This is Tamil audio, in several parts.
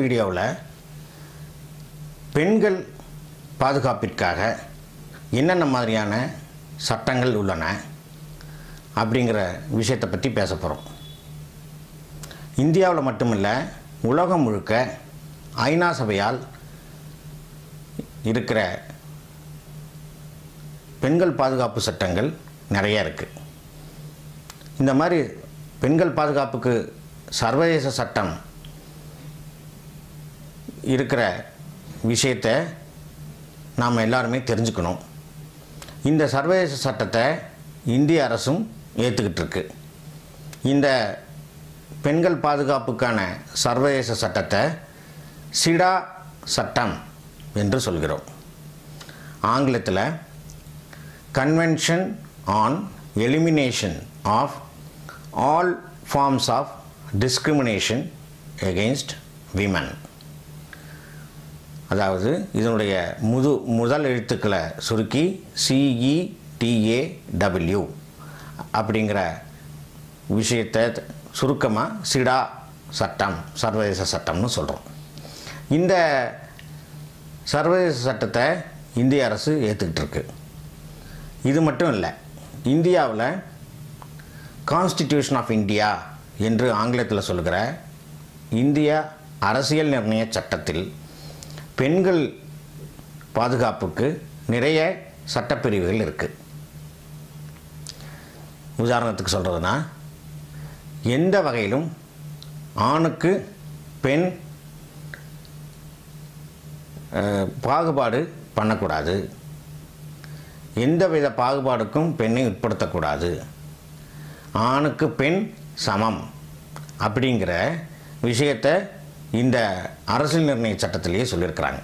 வீடியோவில் பெண்கள் பாதுகாப்பிற்காக என்னென்ன மாதிரியான சட்டங்கள் உள்ளன அப்படிங்கிற விஷயத்தை பற்றி பேச போகிறோம் இந்தியாவில் மட்டுமில்ல உலகம் முழுக்க ஐநா சபையால் இருக்கிற பெண்கள் பாதுகாப்பு சட்டங்கள் நிறைய இருக்குது இந்த மாதிரி பெண்கள் பாதுகாப்புக்கு சர்வதேச சட்டம் இருக்கிற விஷயத்தை நாம் எல்லாருமே தெரிஞ்சுக்கணும் இந்த சர்வதேச சட்டத்தை இந்திய அரசும் ஏற்றுக்கிட்டு இருக்கு இந்த பெண்கள் பாதுகாப்புக்கான சர்வதேச சட்டத்தை சிடா சட்டம் என்று சொல்கிறோம் ஆங்கிலத்தில் convention on elimination of all forms of discrimination against women அதாவது இதனுடைய முது முதல் எழுத்துக்களை சுருக்கி சிஇடிஏடபிள்யூ அப்படிங்கிற விஷயத்தை சுருக்கமாக சிடா சட்டம் சர்வதேச சட்டம்னு சொல்கிறோம் இந்த சர்வதேச சட்டத்தை இந்திய அரசு ஏற்றுக்கிட்டு இருக்கு இது மட்டும் இல்லை இந்தியாவில் கான்ஸ்டிடியூஷன் ஆஃப் இந்தியா என்று ஆங்கிலத்தில் சொல்கிற இந்திய அரசியல் நிர்ணய சட்டத்தில் பெண்கள் பாதுகாப்புக்கு நிறைய சட்டப்பிரிவுகள் இருக்குது உதாரணத்துக்கு சொல்கிறதுனா எந்த வகையிலும் ஆணுக்கு பெண் அஹ், பாகுபாடு பண்ணக்கூடாது எந்தவித பாகுபாடுக்கும் பெண்ணை உட்படுத்தக்கூடாது ஆணுக்கு பெண் சமம் அப்படிங்கிற விஷயத்தை இந்த அரசியல் நிர்ணய சட்டத்திலேயே சொல்லியிருக்கிறாங்க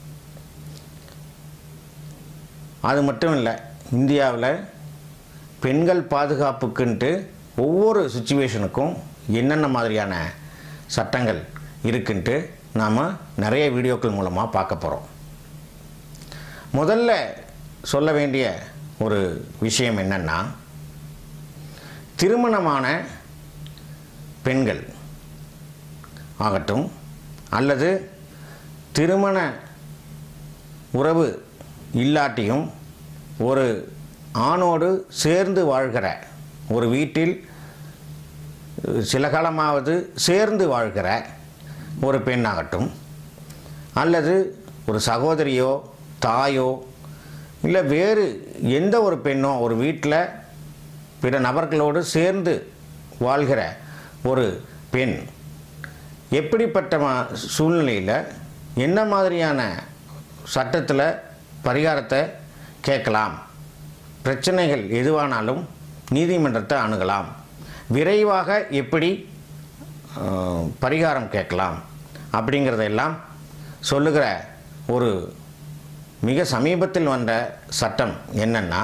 அது மட்டும் இல்லை இந்தியாவில் பெண்கள் பாதுகாப்புக்குன்ட்டு ஒவ்வொரு சுச்சுவேஷனுக்கும் என்னென்ன மாதிரியான சட்டங்கள் இருக்குன்ட்டு நாம் நிறைய வீடியோக்கள் மூலமாக பார்க்க போகிறோம் முதல்ல சொல்ல வேண்டிய ஒரு விஷயம் என்னென்னா திருமணமான பெண்கள் ஆகட்டும் அல்லது திருமண உறவு இல்லாட்டியும் ஒரு ஆணோடு சேர்ந்து வாழ்கிற ஒரு வீட்டில் சில காலமாவது சேர்ந்து வாழ்கிற ஒரு பெண்ணாகட்டும் அல்லது ஒரு சகோதரியோ தாயோ இல்லை வேறு எந்த ஒரு பெண்ணோ ஒரு வீட்டில் பிற நபர்களோடு சேர்ந்து வாழ்கிற ஒரு பெண் எப்படிப்பட்ட மா- சூழ்நிலையில் என்ன மாதிரியான சட்டத்தில் பரிகாரத்தை கேட்கலாம் பிரச்சனைகள் எதுவானாலும் நீதிமன்றத்தை அணுகலாம் விரைவாக எப்படி அஹ், பரிகாரம் கேட்கலாம் அப்படிங்கிறதெல்லாம் சொல்லுகிற ஒரு மிக சமீபத்தில் வந்த சட்டம் என்னன்னா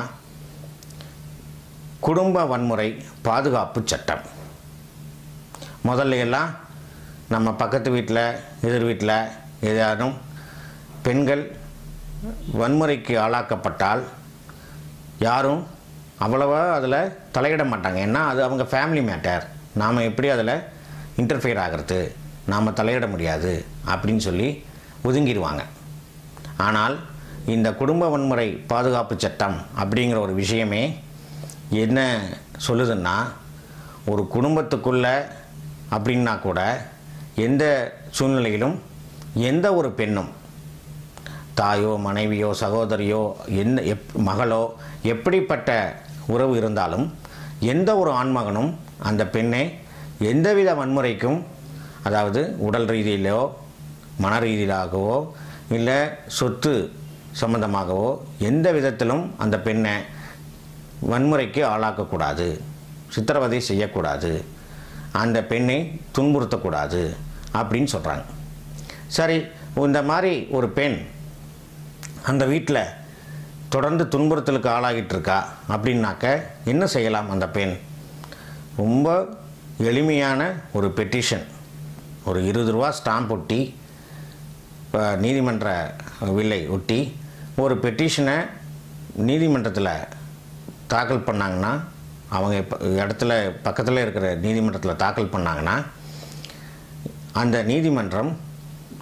குடும்ப வன்முறை பாதுகாப்பு சட்டம் முதல்ல எல்லாம் நம்ம பக்கத்து வீட்டில் எதிர் வீட்டில் ஏதானும் பெண்கள் வன்முறைக்கு ஆளாக்கப்பட்டால் யாரும் அவ்வளவா அதில் தலையிட மாட்டாங்க ஏன்னா அது அவங்க ஃபேமிலி மேட்டர் நாம் எப்படி அதில் இன்டர்ஃபியர் ஆகிறது நாம் தலையிட முடியாது அப்படின்னு சொல்லி ஒதுங்கிடுவாங்க ஆனால் இந்த குடும்ப வன்முறை பாதுகாப்பு சட்டம் அப்படிங்கிற ஒரு விஷயமே என்ன சொல்லுதுன்னா ஒரு குடும்பத்துக்குள்ள அப்படின்னா கூட எந்த சூழ்நிலையிலும் எந்த ஒரு பெண்ணும் தாயோ மனைவியோ சகோதரியோ எந்த எப் மகளோ எப்படிப்பட்ட உறவு இருந்தாலும் எந்த ஒரு ஆண்மகனும் அந்த பெண்ணை எந்தவித வன்முறைக்கும் அதாவது உடல் ரீதியிலோ மன ரீதியிலாகவோ இல்லை சொத்து சம்பந்தமாகவோ எந்த விதத்திலும் அந்த பெண்ணை வன்முறைக்கு ஆளாக்கக்கூடாது சித்திரவதை செய்யக்கூடாது அந்த பெண்ணை துன்புறுத்தக்கூடாது அப்படின்னு சொல்கிறாங்க சரி இந்த மாதிரி ஒரு பெண் அந்த வீட்டில் தொடர்ந்து துன்புறுத்தலுக்கு ஆளாகிட்டு இருக்கா அப்படின்னாக்க என்ன செய்யலாம் அந்த பெண் ரொம்ப எளிமையான ஒரு பெட்டிஷன் ஒரு இருபது ரூபா ஸ்டாம்ப் ஒட்டி இப்போ நீதிமன்ற வில்லை ஒட்டி ஒரு பெட்டிஷனை நீதிமன்றத்தில் தாக்கல் பண்ணாங்கன்னா அவங்க இப்போ இடத்துல பக்கத்தில் இருக்கிற நீதிமன்றத்தில் தாக்கல் பண்ணாங்கன்னா அந்த நீதிமன்றம்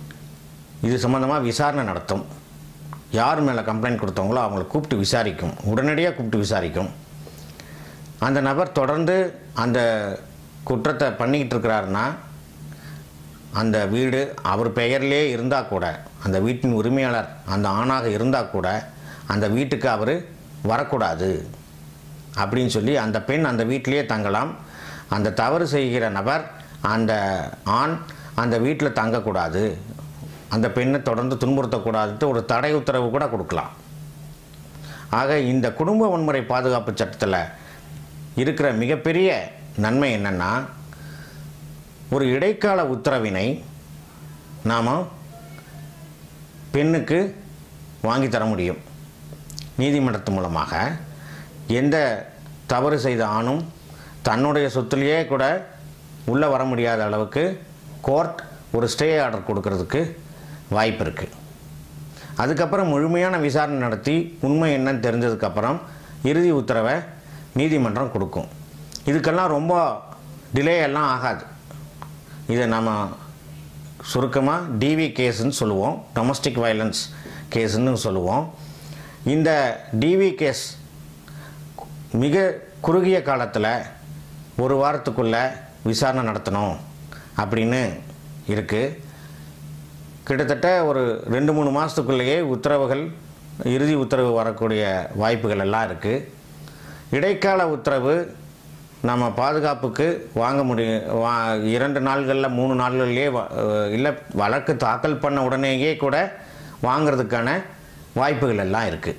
இது சம்மந்தமாக விசாரணை நடத்தும் யார் மேலே கம்ப்ளைண்ட் கொடுத்தவங்களோ அவங்கள கூப்பிட்டு விசாரிக்கும் உடனடியாக கூப்பிட்டு விசாரிக்கும் அந்த நபர் தொடர்ந்து அந்த குற்றத்தை பண்ணிக்கிட்டு இருக்கிறாருன்னா அந்த வீடு அவர் பெயர்லேயே இருந்தால் கூட அந்த வீட்டின் உரிமையாளர் அந்த ஆணாக இருந்தால் கூட அந்த வீட்டுக்கு அவர் வரக்கூடாது அப்படின்னு சொல்லி அந்த பெண் அந்த வீட்டிலேயே தங்கலாம் அந்த தவறு செய்கிற நபர் அந்த ஆண் அந்த வீட்டில் தங்கக்கூடாது அந்த பெண்ணை தொடர்ந்து துன்புறுத்தக்கூடாதுன்ட்டு ஒரு தடை உத்தரவு கூட கொடுக்கலாம் ஆக இந்த குடும்ப வன்முறை பாதுகாப்பு சட்டத்தில் இருக்கிற மிகப்பெரிய நன்மை என்னென்னா ஒரு இடைக்கால உத்தரவினை நாம் பெண்ணுக்கு வாங்கி தர முடியும் நீதிமன்றத்து மூலமாக எந்த தவறு செய்த ஆணும் தன்னுடைய சொத்துலேயே கூட உள்ளே வர முடியாத அளவுக்கு கோர்ட் ஒரு ஸ்டே ஆர்டர் கொடுக்கறதுக்கு வாய்ப்பு இருக்குது அதுக்கப்புறம் முழுமையான விசாரணை நடத்தி உண்மை என்னன்னு தெரிஞ்சதுக்கப்புறம் இறுதி உத்தரவை நீதிமன்றம் கொடுக்கும் இதுக்கெல்லாம் ரொம்ப டிலே எல்லாம் ஆகாது இதை நம்ம சுருக்கமாக டிவி கேஸ்ன்னு சொல்லுவோம் டொமஸ்டிக் வயலன்ஸ் கேஸ்ன்னு சொல்லுவோம் இந்த டிவி கேஸ் மிக குறுகிய காலத்தில் ஒரு வாரத்துக்குள்ளே விசாரணை நடத்தணும் அப்படின்னு இருக்குது கிட்டத்தட்ட ஒரு ரெண்டு மூணு மாதத்துக்குள்ளேயே உத்தரவுகள் இறுதி உத்தரவு வரக்கூடிய வாய்ப்புகள் எல்லாம் இருக்குது இடைக்கால உத்தரவு நம்ம பாதுகாப்புக்கு வாங்க முடியும் வா இரண்டு நாள்களில் மூணு நாள்கள்லேயே இல்லை வழக்கு தாக்கல் பண்ண உடனேயே கூட வாங்கிறதுக்கான வாய்ப்புகள் எல்லாம் இருக்குது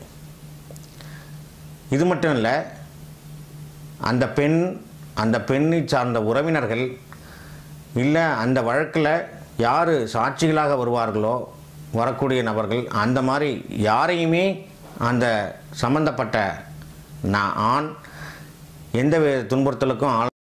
இது மட்டும் இல்லை அந்த பெண் அந்த பெண்ணை சார்ந்த உறவினர்கள் இல்லை அந்த வழக்கில் யார் சாட்சிகளாக வருவார்களோ வரக்கூடிய நபர்கள் அந்த மாதிரி யாரையுமே அந்த சம்பந்தப்பட்ட நான் ஆண் எந்த வி- துன்புறுத்தலுக்கும் ஆள்